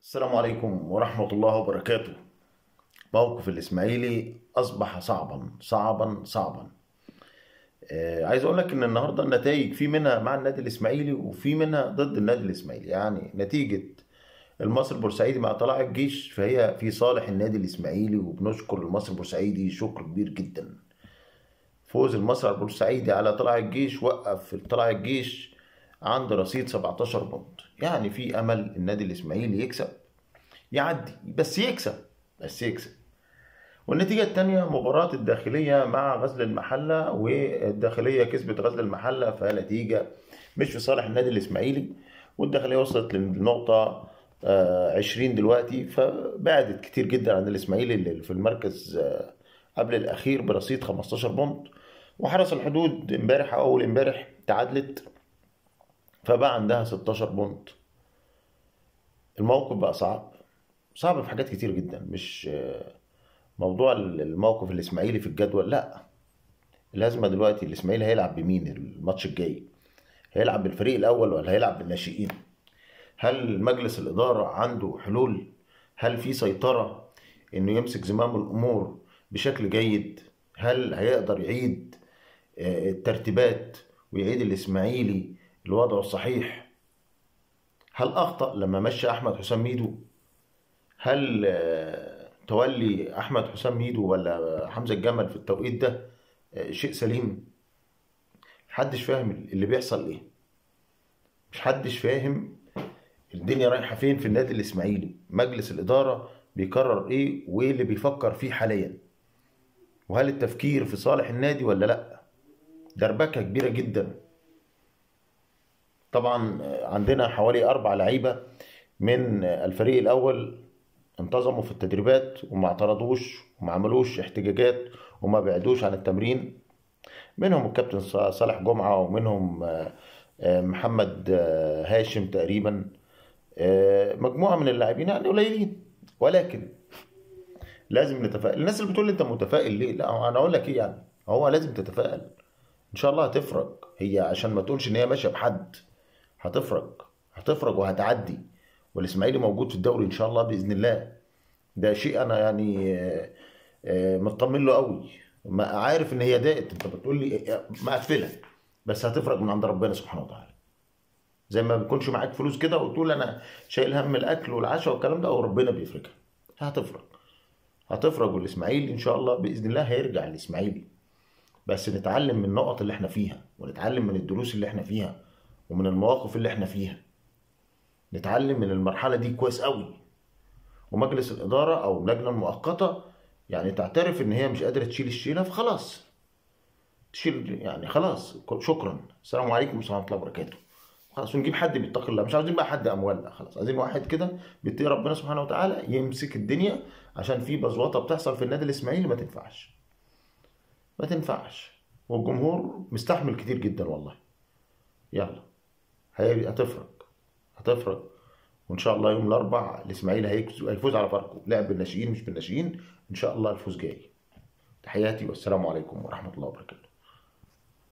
السلام عليكم ورحمة الله وبركاته موقف الإسماعيلي أصبح صعبا صعبا صعبا آه عايز أقول لك إن النهاردة النتائج في منها مع النادي الإسماعيلي وفي منها ضد النادي الإسماعيلي يعني نتيجة المصري البورسعيدي مع طلائع الجيش فهي في صالح النادي الإسماعيلي وبنشكر المصري البورسعيدي شكر كبير جدا فوز المصري البورسعيدي على طلائع الجيش وقف طلائع الجيش عند رصيد 17 بونت يعني في امل النادي الاسماعيلي يكسب يعدي بس يكسب بس يكسب والنتيجة الثانية مباراة الداخلية مع غزل المحلة والداخلية كسبت غزل المحلة فنتيجة مش في صالح النادي الإسماعيلي والداخلية وصلت للنقطة آه، 20 دلوقتي فبعدت كتير جدا عن الإسماعيلي اللي في المركز آه، قبل الأخير برصيد 15 بونت وحرس الحدود امبارح أو أول امبارح تعادلت فبقى عندها 16 بونت الموقف بقى صعب صعب في حاجات كتير جدا مش آه، موضوع الموقف الاسماعيلي في الجدول لا الازمه دلوقتي الاسماعيلي هيلعب بمين الماتش الجاي هيلعب بالفريق الاول ولا هيلعب بالناشئين هل مجلس الاداره عنده حلول هل في سيطره انه يمسك زمام الامور بشكل جيد هل هيقدر يعيد آه، الترتيبات ويعيد الاسماعيلي لوضعه الصحيح هل اخطا لما مشى احمد حسام ميدو هل آه، تولي احمد حسام ميدو ولا حمزه الجمل في التوقيت ده آه، شيء سليم محدش فاهم اللي بيحصل ايه مش حدش فاهم الدنيا رايحه فين في النادي الاسماعيلي مجلس الاداره بيقرر ايه وايه اللي بيفكر فيه حاليا وهل التفكير في صالح النادي ولا لا دربكه كبيره جدا طبعا عندنا حوالي اربع لعيبه من الفريق الاول انتظموا في التدريبات وما اعترضوش وما عملوش احتجاجات وما بعدوش عن التمرين منهم الكابتن صالح جمعه ومنهم آه، آه، محمد آه، هاشم تقريبا آه، مجموعه من اللاعبين يعني قليلين ولكن لازم نتفائل الناس اللي بتقول لي انت متفائل ليه لا انا اقول لك ايه يعني هو لازم تتفائل ان شاء الله هتفرج هي عشان ما تقولش ان هي ماشيه بحد هتفرج هتفرج وهتعدي والاسماعيلي موجود في الدوري ان شاء الله باذن الله ده شيء انا يعني آه، آه، مطمن له قوي ما عارف ان هي دقت انت بتقول لي آه، مقفله بس هتفرج من عند ربنا سبحانه وتعالى زي ما بيكونش معاك فلوس كده وتقول انا شايل هم الاكل والعشاء والكلام ده وربنا بيفرجها هتفرج هتفرج والاسماعيلي ان شاء الله باذن الله هيرجع الاسماعيلي بس نتعلم من النقط اللي احنا فيها ونتعلم من الدروس اللي احنا فيها ومن المواقف اللي احنا فيها نتعلم من المرحله دي كويس قوي ومجلس الاداره او اللجنه المؤقته يعني تعترف ان هي مش قادره تشيل الشيله فخلاص تشيل يعني خلاص شكرا السلام عليكم ورحمه الله وبركاته خلاص ونجيب حد بيتقي الله مش عاوزين بقى حد اموال لا خلاص عايزين واحد كده بيتقي ربنا سبحانه وتعالى يمسك الدنيا عشان في بزوطه بتحصل في النادي الاسماعيلي ما تنفعش ما تنفعش والجمهور مستحمل كتير جدا والله يلا هي- هتفرج هتفرج وان شاء الله يوم الاربع الاسماعيلي هيكس- هيفوز على فاركو لعب بالناشئين مش بالناشئين ان شاء الله الفوز جاي تحياتي والسلام عليكم ورحمه الله وبركاته